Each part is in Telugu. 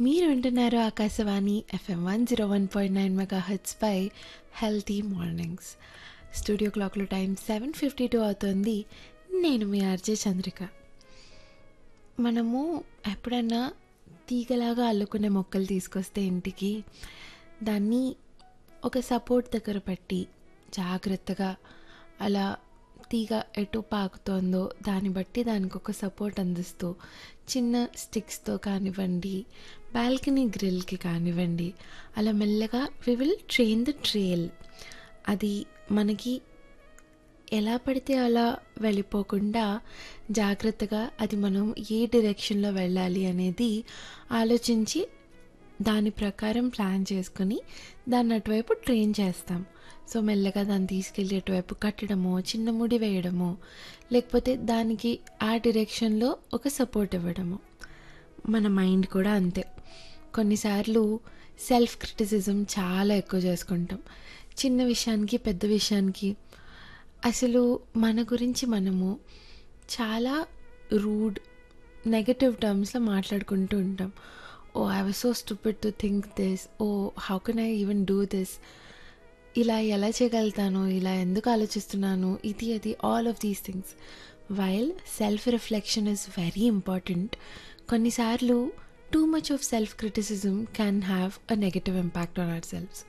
మీరు వింటున్నారు Akashvani FM one zero one point nine mega హెచ్పై హెల్తీ మార్నింగ్స్ స్టూడియో క్లాక్లో టైం సెవెన్ ఫిఫ్టీ టూ అవుతుంది నేను మీ ఆర్జే చంద్రిక మనము ఎప్పుడన్నా తీగలాగా అల్లుకునే మొక్కలు తీసుకొస్తే ఇంటికి దాన్ని ఒక సపోర్ట్ దగ్గర పెట్టి జాగ్రత్తగా అలా తీగ ఎటు పాకుతోందో దాన్ని బట్టి దానికి ఒక సపోర్ట్ అందిస్తూ చిన్న స్టిక్స్తో కానివ్వండి బాల్కనీ గ్రిల్కి కానివ్వండి అలా మెల్లగా we will train the trail అది మనకి ఎలా పడితే అలా వెళ్ళిపోకుండా జాగ్రత్తగా అది మనం ఏ డైరెక్షన్లో వెళ్ళాలి అనేది ఆలోచించి దాని ప్రకారం ప్లాన్ చేసుకుని దాన్ని అటువైపు ట్రైన్ చేస్తాం సో మెల్లగా దాన్ని తీసుకెళ్ళి అటువైపు కట్టడమో చిన్న ముడి వేయడమో లేకపోతే దానికి ఆ డైరెక్షన్లో ఒక సపోర్ట్ ఇవ్వడము మన మైండ్ కూడా అంతే కొన్నిసార్లు సెల్ఫ్ క్రిటిసిజం చాలా ఎక్కువ చేసుకుంటాం చిన్న విషయానికి పెద్ద విషయానికి అసలు మన గురించి మనము చాలా రూడ్ నెగటివ్ టర్మ్స్లో మాట్లాడుకుంటూ ఉంటాం oh I was so stupid to think this oh how can I even do this ఇలా ఎలా చేయగలుగుతాను ఇలా ఎందుకు ఆలోచిస్తున్నాను ఇది అది all of these things while self reflection is very important కొన్నిసార్లు too much of self criticism can have a negative impact on ourselves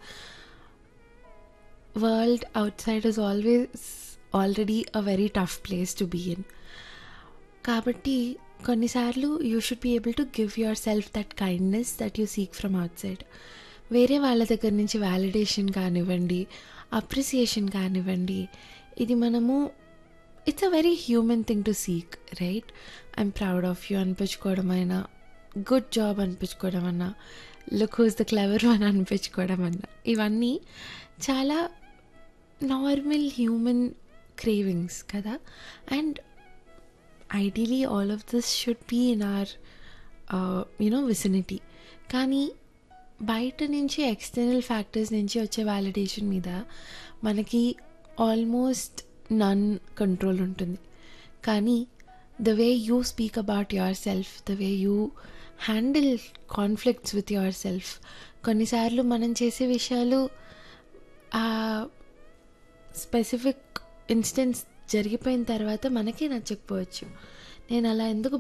world outside is always already a very tough place to be in కాబట్టి కొన్నిసార్లు you should be able to give yourself that kindness that you seek from outside వేరే వాళ్ళ దగ్గర నుంచి వ్యాలిడేషన్ కానివ్వండి అప్రిసియేషన్ కానివ్వండి ఇది మనము it's a very human thing to seek right I'm proud of you అనిపించుకోవడం అయినా గుడ్ జాబ్ అనిపించుకోవడం అన్నా look who's the clever one అనిపించుకోవడం అన్నా ఇవన్నీ చాలా నార్మల్ హ్యూమన్ క్రేవింగ్స్ కదా and ideally all of this should be in our you know vicinity కానీ బయట నుంచి ఎక్స్టర్నల్ ఫ్యాక్టర్స్ నుంచి వచ్చే వ్యాలిడేషన్ మీద మనకి ఆల్మోస్ట్ నన్ కంట్రోల్ ఉంటుంది కానీ the way you speak about yourself the way you handle conflicts with yourself కొన్నిసార్లు మనం చేసే విషయాలు ఆ స్పెసిఫిక్ ఇన్స్టెన్స్ జరిగిపోయిన తర్వాత మనకే నచ్చకపోవచ్చు నేను అలా ఎందుకు